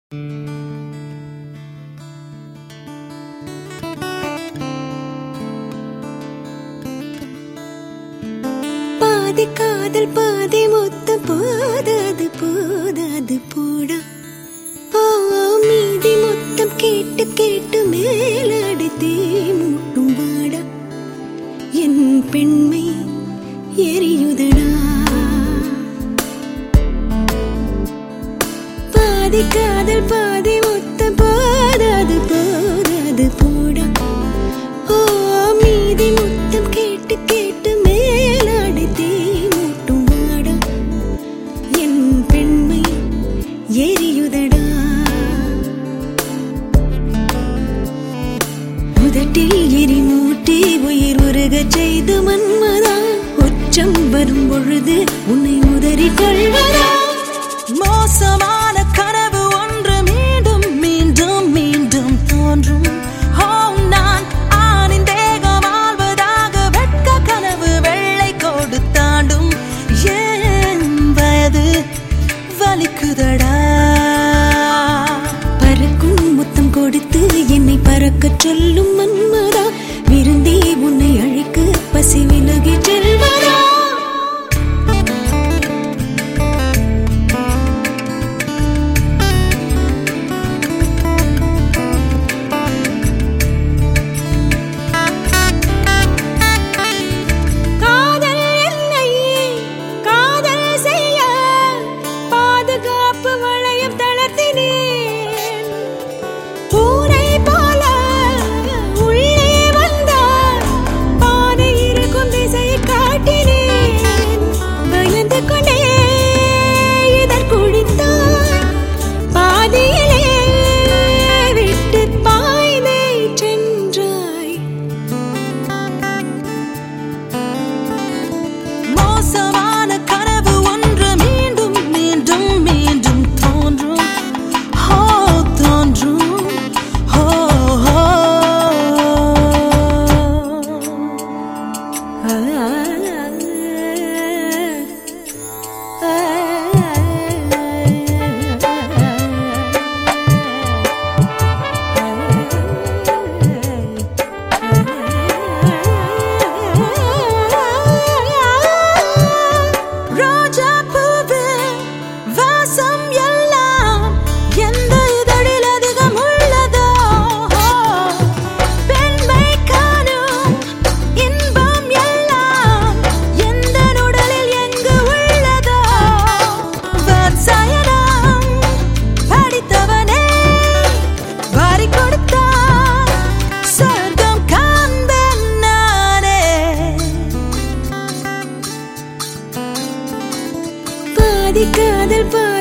பாதி காதல் பாதி மொத்தம் போதாது போதாது போடா ஓ ஓ, மீதி மொத்தம் கேட்டு கேட்டு மேலடித்தே மூட்டும் வாடா என் பெண்மை எரியுதடா பாதி காதல் பாதி மொத்தம் போதாது போதாது போடா ஓ மீதி மொத்தம் கேட்டு கேட்டு மேலாடித்தே மூட்டும் வாடா என் பெண்மை எரியுதடா முதட்டில் எரி மூட்டி உயிர் உருகச் செய்து மன்மதான் உச்சம் வரும் பொழுது உன்னை உதறி கொள்வதா மோசமான கனவு ஒன்று மீண்டும் மீண்டும் மீண்டும் தோன்றும் ஓ நான் ஆணின் தேகம் ஆள்வதாக வெட்க கனவு வெள்ளை கோடு தாண்டும் ஏன் வயது வலிக்குதடா பறக்கும் முத்தம் கொடுத்து என்னை பறக்கச் சொல்லும் மன்மதா விருந்தே உன்னை அழைக்க பசி விலகி செல்வதா காதல் என்னை காதல் செய்ய பாதுகாப்பு வளையம் தளர்த்தினேன் பூனை போல உள்ளே வந்தார் பாதை இருக்கும் திசையை காட்டினேன் பயந்து கொண்டே இதழ் குடித்தாய் பாதியிலே விட்டு பாய்ந்தே சென்றாய் மோசமான கனவு ஒன்று மீண்டும் மீண்டும் மீண்டும் தோன்றும் ஓ தோன்றும் ஓ ஓ. ரோஜா பூவு வாசம் எல்லாம் எந்த இதழில் அதிகம் உள்ளதோ பெண்மை காணும் இன்பம் எல்லாம் எந்த உடலில் எங்கு உள்ளதோ வாத்சாயனம் படித்தவனே வாரி கொடுத்தார் சொர்க்கம் காண்பேன் நானே பாதி காதல் பாதி